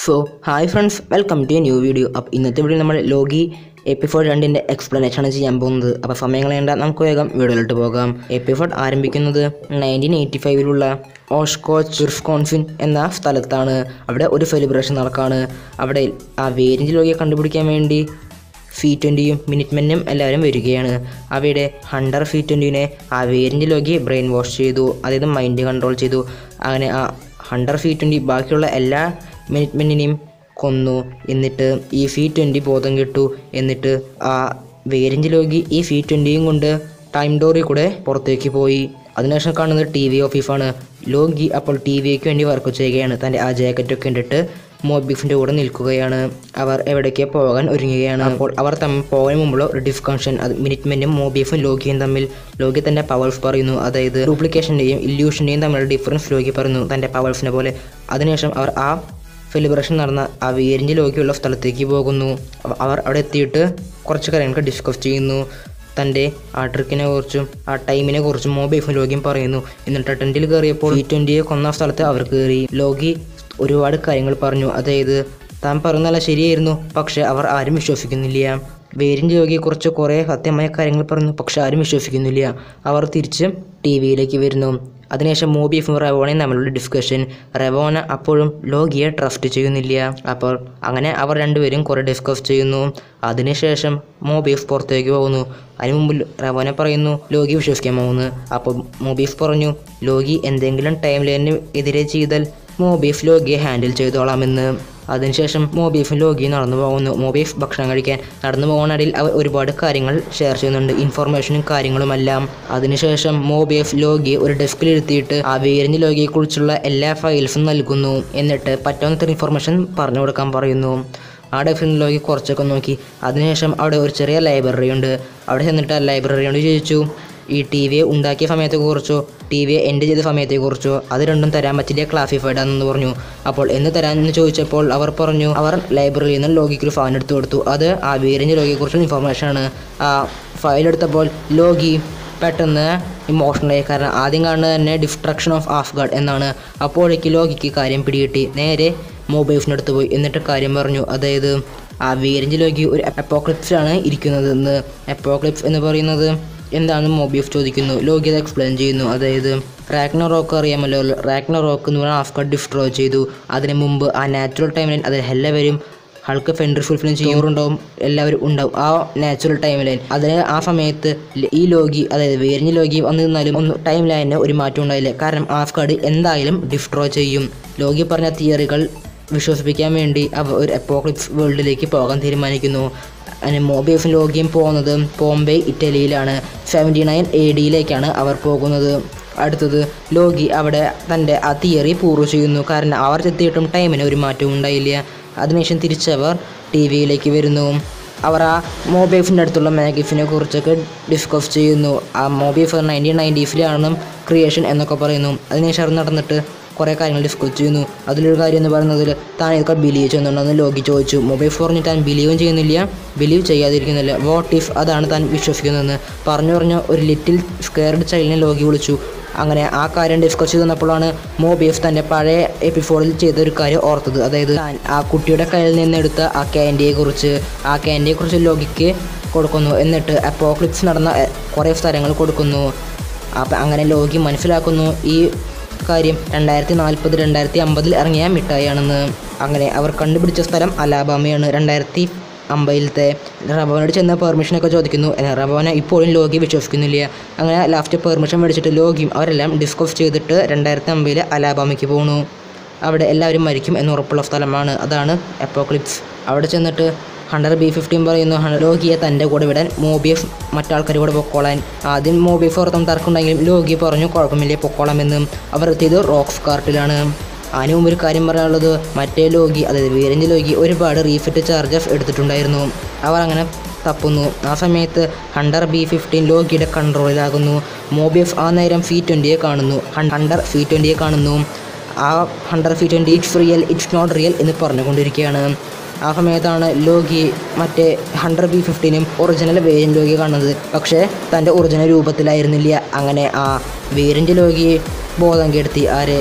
So hi friends welcome to a new video അപ്പോൾ ഇന്നത്തെ video നമ്മൾ ലോഗി എപ്പിസോഡ് രണ്ടിൻ്റെ എക്സ്പ്ലനേഷൻ ആണ് ചെയ്യാൻ പോകുന്നത് അപ്പോൾ സമയം കളയേണ്ട നമുക്ക് വേഗം വീഡിയോയിലോട്ട് പോകാം എപ്പിസോഡ് ആരംഭിക്കുന്നത് നയൻറ്റീൻ എയ്റ്റി ഫൈവിലുള്ള ഓഷ്കോച്ച് വിർസ്കോൺസിൻ എന്ന സ്ഥലത്താണ് അവിടെ ഒരു സെലിബ്രേഷൻ നടക്കാണ് അവിടെ ആ വേരിയൻ്റ് ലോഗിയെ കണ്ടുപിടിക്കാൻ വേണ്ടി സി ട്വൻറ്റിയും മിനിറ്റ്മെനും എല്ലാവരും വരികയാണ് അവയുടെ ഹണ്ടർ സി ട്വൻറ്റിനെ ആ വേരിയൻ്റ് ലോഗി ബ്രെയിൻ വാഷ് ചെയ്തു അതായത് മൈൻഡ് കൺട്രോൾ ചെയ്തു അങ്ങനെ ആ ഹണ്ടർ സി ട്വൻറ്റി ബാക്കിയുള്ള എല്ലാ മിനിറ്റ്മെൻറ്റിനെയും കൊന്നു എന്നിട്ട് ഈ സി ട്വൻറ്റി ബോധം കിട്ടു എന്നിട്ട് ആ വേരിയൻ്റ് ലോഗി ഈ സി ട്വൻറ്റിയും കൊണ്ട് ടൈം ഡോറിൽ കൂടെ പുറത്തേക്ക് പോയി അതിനുശേഷം കാണുന്നത് ടി വി ഓഫീസാണ് ലോഗി അപ്പോൾ ടി വിക്ക് വേണ്ടി വർക്ക് ചെയ്യുകയാണ് തൻ്റെ ആ ജാക്കറ്റൊക്കെ ഇട്ടിട്ട് മോബിഫിൻ്റെ കൂടെ നിൽക്കുകയാണ് അവർ എവിടേക്ക് പോകാൻ ഒരുങ്ങുകയാണ് അപ്പോൾ അവർ തമ്മിൽ പോകാൻ മുമ്പുള്ള ഒരു ഡിസ്കഷൻ അത് മിനിറ്റ്മെൻറ്റും മോബിഫും ലോഗിയും തമ്മിൽ ലോഗി തൻ്റെ പവേഴ്സ് പറയുന്നു അതായത് ഡ്യൂപ്ലിക്കേഷൻ്റെയും ഇല്യൂഷൻ്റെയും തമ്മിലുള്ള ഡിഫറൻസ് ലോഗി പറയുന്നു തൻ്റെ പവേഴ്സിനെ പോലെ അതിനുശേഷം അവർ ആ സെലിബ്രേഷൻ നടന്ന ആ വീരിഞ്ച് ലോകിയുള്ള സ്ഥലത്തേക്ക് പോകുന്നു അവ- അവർ അവിടെ എത്തിയിട്ട് കുറച്ച് കാര്യങ്ങൾക്ക് ഡിസ്കസ് ചെയ്യുന്നു തൻ്റെ ആ ട്രിക്കിനെ കുറിച്ചും ആ ടൈമിനെ കുറിച്ചും മൊബൈഫും ലോഗിയും പറയുന്നു എന്നിട്ട് ടെൻറ്റിൽ കയറിയപ്പോൾ ഈ ട്വൻറ്റിയെ കൊന്ന സ്ഥലത്ത് അവർ കയറി ലോഗി ഒരുപാട് കാര്യങ്ങൾ പറഞ്ഞു അതായത് താൻ പറയുന്നതല്ല ശരിയായിരുന്നു പക്ഷെ അവർ ആരും വിശ്വസിക്കുന്നില്ല വേരിൻ്റെ രോഗിയെക്കുറിച്ച് കുറേ സത്യമായ കാര്യങ്ങൾ പറഞ്ഞു പക്ഷെ ആരും വിശ്വസിക്കുന്നില്ല അവർ തിരിച്ച് ടി വിയിലേക്ക് വരുന്നു അതിനുശേഷം മോബിഫും റെവോണയും തമ്മിലുള്ള ഡിസ്കഷൻ റെവോന അപ്പോഴും ലോഗിയെ ട്രസ്റ്റ് ചെയ്യുന്നില്ല അപ്പോൾ അങ്ങനെ അവർ രണ്ടുപേരും കുറേ ഡിസ്കസ് ചെയ്യുന്നു അതിനുശേഷം മോബീഫ് പുറത്തേക്ക് പോകുന്നു അതിന് മുമ്പ് റവോന പറയുന്നു ലോഗി വിശ്വസിക്കാൻ പോകുന്നു അപ്പോൾ മോബീഫ് പറഞ്ഞു ലോഗി എന്തെങ്കിലും ടൈം ലൈനിന് എതിരെ ചെയ്താൽ മോബീഫ് ലോഗിയെ ഹാൻഡിൽ ചെയ്തോളാമെന്ന് അതിനുശേഷം മോബീഫും ലോഗിയും നടന്നു പോകുന്നു മോബീഫ് ഭക്ഷണം കഴിക്കാൻ നടന്നു പോകുന്നിടയിൽ അവർ ഒരുപാട് കാര്യങ്ങൾ ഷെയർ ചെയ്യുന്നുണ്ട് ഇൻഫർമേഷനും കാര്യങ്ങളുമെല്ലാം അതിനുശേഷം മോബീഫ് ലോഗിയെ ഒരു ഡെസ്കിൽ ഇരുത്തിയിട്ട് ആ വേരിഞ്ഞ ലോഗിയെക്കുറിച്ചുള്ള എല്ലാ ഫയൽസും നൽകുന്നു എന്നിട്ട് പറ്റാവുന്നത്ര ഇൻഫർമേഷൻ പറഞ്ഞു കൊടുക്കാൻ പറയുന്നു ആ ഡെഫിനിലോഗി കുറച്ചൊക്കെ നോക്കി അതിനുശേഷം അവിടെ ഒരു ചെറിയ ലൈബ്രറി ഉണ്ട് അവിടെ ചെന്നിട്ട് ആ ലൈബ്രറിയോട് ചോദിച്ചു ഈ ടി വിയെ ഉണ്ടാക്കിയ സമയത്തെക്കുറിച്ചോ ടി വിയെ എൻഡ് ചെയ്ത സമയത്തെക്കുറിച്ചോ അത് രണ്ടും തരാൻ പറ്റില്ല ക്ലാസിഫൈഡ് ആണെന്ന് പറഞ്ഞു അപ്പോൾ എന്ന് തരാമെന്ന് ചോദിച്ചപ്പോൾ അവർ പറഞ്ഞു അവർ ലൈബ്രറിയിൽ നിന്ന് ലോഗിക്ക് ഒരു ഫയൽ എടുത്തു കൊടുത്തു അത് ആ വീരഞ്ഞ ലോഗിയെക്കുറിച്ചുള്ള ഇൻഫർമേഷനാണ് ആ ഫയൽ എടുത്തപ്പോൾ ലോഗി പെട്ടെന്ന് ഇമോഷണലായി കാരണം ആദ്യം കാണുന്നത് തന്നെ ഡിസ്ട്രക്ഷൻ ഓഫ് ആഫ്ഗാഡ് എന്നാണ് അപ്പോഴേക്ക് ലോകിക്ക് കാര്യം പിടികിട്ടി നേരെ മൊബൈൽസിൻ്റെ അടുത്ത് പോയി എന്നിട്ട് കാര്യം പറഞ്ഞു അതായത് ആ വീരഞ്ച് ലോകി ഒരു അപ്പോക്ലിപ്സിലാണ് ഇരിക്കുന്നതെന്ന് അപ്പോക്ലിപ്സ് എന്ന് പറയുന്നത് എന്താണെന്ന് മൊബൈഫ് ചോദിക്കുന്നു ലോകി അത് എക്സ്പ്ലെയിൻ ചെയ്യുന്നു അതായത് റാക്ന റോക്ക് അറിയാമല്ലോ റാക്ന റോക്ക് എന്ന് പറഞ്ഞാൽ ആഫ്ഗാഡ് ഡിസ്ട്രോയ് ചെയ്തു അതിന് മുമ്പ് ആ നാച്ചുറൽ ടൈമിൽ അതിൽ എല്ലാവരും ഹൾക്ക് ഫെൻഡർ ഫുൾഫിലും ചെയ്യുന്നുണ്ടാവും എല്ലാവരും ഉണ്ടാവും ആ നാച്ചുറൽ ടൈം ലൈൻ അതിന് ആ സമയത്ത് ല- ഈ ലോഗി അതായത് വേരിഞ്ഞ ലോഗി വന്നു നിന്നാലും ഒന്ന് ടൈം ലൈനിന് ഒരു മാറ്റം ഉണ്ടായില്ല കാരണം ആഫ്ഗാഡ് എന്തായാലും ഡിസ്ട്രോയ് ചെയ്യും ലോഗി പറഞ്ഞ തിയറികൾ വിശ്വസിപ്പിക്കാൻ വേണ്ടി അവ ഒരു അപ്പോക്ലിപ്സ് വേൾഡിലേക്ക് പോകാൻ തീരുമാനിക്കുന്നു അങ്ങനെ മോബിയഫും ലോഗിയും പോകുന്നത് ബോംബെ ഇറ്റലിയിലാണ് സെവൻറ്റി നയൻ എ ഡിയിലേക്കാണ് അവർ പോകുന്നത് അടുത്തത് ലോഗി അവിടെ തൻ്റെ ആ തിയറി പൂർവ് ചെയ്യുന്നു കാരണം അവർ എത്തിയിട്ടും ടൈമിന് ഒരു മാറ്റവും ഉണ്ടായില്ല അതിനുശേഷം തിരിച്ചവർ ടി വിയിലേക്ക് വരുന്നു അവർ ആ മൊബൈഫിൻ്റെ അടുത്തുള്ള മാഗിഫിനെ കുറിച്ചൊക്കെ ഡിസ്കസ് ചെയ്യുന്നു ആ മൊബൈഫ് നയൻറ്റീൻ നയൻറ്റീസിലാണ് ക്രിയേഷൻ എന്നൊക്കെ പറയുന്നു അതിനുശേഷം അവർ നടന്നിട്ട് കുറേ കാര്യങ്ങൾ ഡിസ്കസ് ചെയ്യുന്നു അതിലൊരു കാര്യം എന്ന് പറയുന്നതിൽ താൻ ഇതൊക്കെ ബിലീവ് ചെയ്യുന്നുണ്ടെന്ന് ലോഗി ചോദിച്ചു മൊബൈൽ ഫോണിൽ താൻ ബിലീവും ചെയ്യുന്നില്ല ബിലീവ് ചെയ്യാതിരിക്കുന്നില്ല വാട്ട് ഇഫ് അതാണ് താൻ വിശ്വസിക്കുന്നതെന്ന് പറഞ്ഞു പറഞ്ഞ ഒരു ലിറ്റിൽ സ്ക്വയർഡ് ചൈൽഡിനെ ലോഗി വിളിച്ചു അങ്ങനെ ആ കാര്യം ഡിസ്കസ് ചെയ്ത് തന്നപ്പോഴാണ് മോബീഫ് തൻ്റെ പഴയ എപ്പിസോഡിൽ ചെയ്ത ഒരു കാര്യം ഓർത്തത് അതായത് താൻ ആ കുട്ടിയുടെ കയ്യിൽ നിന്ന് എടുത്ത ആ ക്യാൻഡിയെക്കുറിച്ച് ആ ക്യാൻഡിയെക്കുറിച്ച് ലോഗിക്ക് കൊടുക്കുന്നു എന്നിട്ട് അപ്പോക്ലിപ്സ് നടന്ന എ, കുറേ സ്ഥലങ്ങൾ കൊടുക്കുന്നു അപ്പം അങ്ങനെ ലോഗി മനസ്സിലാക്കുന്നു ഈ കാര്യം രണ്ടായിരത്തി നാൽപ്പത് രണ്ടായിരത്തി അമ്പതിൽ ഇറങ്ങിയ മിഠായിയാണെന്ന് അങ്ങനെ അവർ കണ്ടുപിടിച്ച സ്ഥലം അലാബാമയാണ് രണ്ടായിരത്തി അമ്പതിലത്തെ റബോനോട് ചെന്ന പെർമിഷനൊക്കെ ചോദിക്കുന്നു എന്നാൽ റബോന ഇപ്പോഴും ലോഗി വിശ്വസിക്കുന്നില്ല അങ്ങനെ ലാസ്റ്റ് പെർമിഷൻ മേടിച്ചിട്ട് ലോഗിയും അവരെല്ലാം ഡിസ്കസ് ചെയ്തിട്ട് രണ്ടായിരത്തി അമ്പതിൽ അലാബാമയ്ക്ക് പോണു അവിടെ എല്ലാവരും മരിക്കും എന്ന് ഉറപ്പുള്ള സ്ഥലമാണ് അതാണ് എപ്പോക്ലിപ്സ് അവിടെ ചെന്നിട്ട് ഹണ്ടർ ബി ഫിഫ്റ്റീൻ പറയുന്നു ഹണ്ട- ലോഗിയെ തൻ്റെ കൂടെ വിടാൻ മോബിയഫ് മറ്റാൾക്കാർ കൂടെ പൊക്കോളാൻ ആദ്യം മോബിയഫ് ഓർത്തും തർക്കമുണ്ടെങ്കിലും ലോഗി പറഞ്ഞു കുഴപ്പമില്ലേ പൊക്കോളാമെന്നും അവർ എത്തിയത് റോക്സ് കാർട്ടിലാണ് അതിന് മുമ്പ് ഒരു കാര്യം പറയാനുള്ളത് മറ്റേ ലോഗി അതായത് വീരഞ്ച് ലോഗി ഒരുപാട് റീഫിറ്റ് ചാർജസ് എടുത്തിട്ടുണ്ടായിരുന്നു അവർ അങ്ങനെ തപ്പുന്നു ആ സമയത്ത് ഹണ്ടർ ബി ഫിഫ്റ്റീൻ ലോഗിയുടെ കൺട്രോളിലാകുന്നു മോബിയഫ് ആ നേരം ഫി ട്വൻറ്റിയെ കാണുന്നു ഹൺ- ഹണ്ടർ ഫി ട്വൻറ്റിയെ കാണുന്നു ആ ഹണ്ടർ ഫി twenty it's real it's not real എന്ന് പറഞ്ഞുകൊണ്ടിരിക്കുകയാണ് ആ സമയത്താണ് ലോഗി മറ്റേ ഹൺഡ്രഡ് ബി ഫിഫ്റ്റീനും ഒറിജിനൽ വേരിയൻ്റ് ലോഗി കാണുന്നത് പക്ഷേ തൻ്റെ ഒറിജിനൽ രൂപത്തിലായിരുന്നില്ല അങ്ങനെ ആ വേരിയൻ്റ് ലോഗി ബോധം കെടുത്തി ആരെ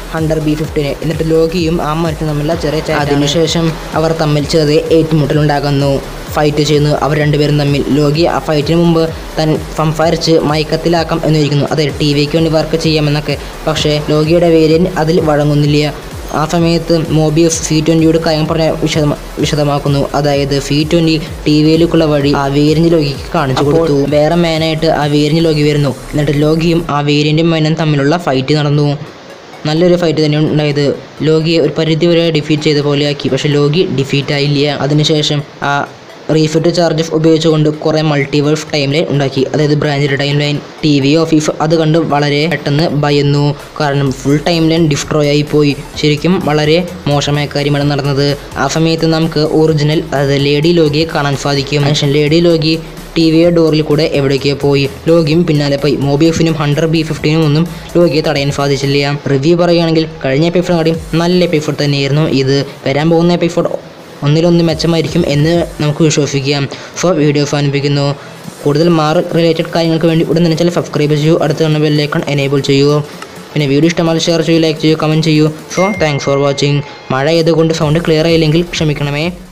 ഹണ്ടർ ബി ഫിഫ്റ്റീന് എന്നിട്ട് ലോകിയും ആ മനുഷ്യനും തമ്മിലുള്ള ചെറിയ chat ആണ്. അതിനുശേഷം അവർ തമ്മിൽ ചെറിയ ഏറ്റുമുട്ടലുണ്ടാകുന്നു ഫൈറ്റ് ചെയ്യുന്നു അവർ രണ്ടുപേരും തമ്മിൽ ലോകി ആ ഫൈറ്റിന് മുമ്പ് താൻ സംസാരിച്ച് മയക്കത്തിലാക്കാം എന്നിരിക്കുന്നു അതെ ടി വിക്ക് വേണ്ടി വർക്ക് ചെയ്യാമെന്നൊക്കെ പക്ഷേ ലോകിയുടെ വേരിയൻ അതിൽ വഴങ്ങുന്നില്ല ആ സമയത്ത് മോബിയസ് സി ട്വൻറ്റിയോട് കാര്യം പറഞ്ഞ വിശദമാ വിശദമാക്കുന്നു അതായത് സി ട്വൻറ്റി ടി വിയിലേക്കുള്ള വഴി ആ വേരിയന്റ് ലോകിക്ക് കാണിച്ചു കൊടുത്തു വേറെ മാനായിട്ട് ആ വേരിയന്റ് ലോകി വരുന്നു എന്നിട്ട് ലോകിയും ആ വേരിയന്റും മാനും തമ്മിലുള്ള ഫൈറ്റ് നടന്നു നല്ലൊരു ഫൈറ്റ് തന്നെ ഉണ്ടായത് ലോകിയെ ഒരു പരിധി വരെ ഡിഫീറ്റ് ചെയ്ത പോലെയാക്കി പക്ഷെ ലോകി ഡിഫീറ്റ് ആയില്ല അതിനുശേഷം ആ റീഫിറ്റ് ചാർജസ് ഉപയോഗിച്ചുകൊണ്ട് കുറേ മൾട്ടിവേഴ്സ് ടൈം ലൈൻ ഉണ്ടാക്കി അതായത് branch timeline T V office അത് കണ്ട് വളരെ പെട്ടെന്ന് ഭയന്നു കാരണം ഫുൾ ടൈം ലൈൻ ഡിസ്ട്രോയ് ആയി പോയി ശരിക്കും വളരെ മോശമായ കാര്യമാണ് നടന്നത് ആ സമയത്ത് നമുക്ക് ഒറിജിനൽ അതായത് ലേഡി ലോകിയെ കാണാൻ സാധിക്കും മനുഷ്യൻ ലേഡി ലോഗി ടി വിയുടെ ഡോറിൽ കൂടെ എവിടേക്കോ പോയി ലോഗിയും പിന്നാലെ പോയി മോബിയഫിനും ഹണ്ടർ ബി ഫിഫ്റ്റീനും ഒന്നും ലോഗിയെ തടയാൻ സാധിച്ചില്ല റിവ്യൂ പറയുകയാണെങ്കിൽ കഴിഞ്ഞ എപ്പിസോഡിനെക്കാട്ടിയും നല്ല എപ്പിസോഡ് തന്നെയായിരുന്നു ഇത് വരാൻ പോകുന്ന എപ്പിസോഡ് ഒന്നിലൊന്ന് മെച്ചമായിരിക്കും എന്ന് നമുക്ക് വിശ്വസിക്കാം സോ വീഡിയോ അവസാനിപ്പിക്കുന്നു കൂടുതൽ മാർ റിലേറ്റഡ് കാര്യങ്ങൾക്ക് വേണ്ടി ഉടൻ തന്നെ ചില സബ്സ്ക്രൈബ് ചെയ്യൂ അടുത്ത കാണുന്ന ബെല്ലൈക്കൺ എനേബിൾ ചെയ്യൂ പിന്നെ വീഡിയോ ഇഷ്ടമായി ഷെയർ ചെയ്യൂ ലൈക്ക് ചെയ്യൂ കമൻറ്റ് ചെയ്യൂ സോ താങ്ക്സ് ഫോർ വാച്ചിങ് മഴ ആയതുകൊണ്ട് സൗണ്ട് ക്ലിയർ ആയില്ലെങ്കിൽ ക്ഷമിക്കണമേ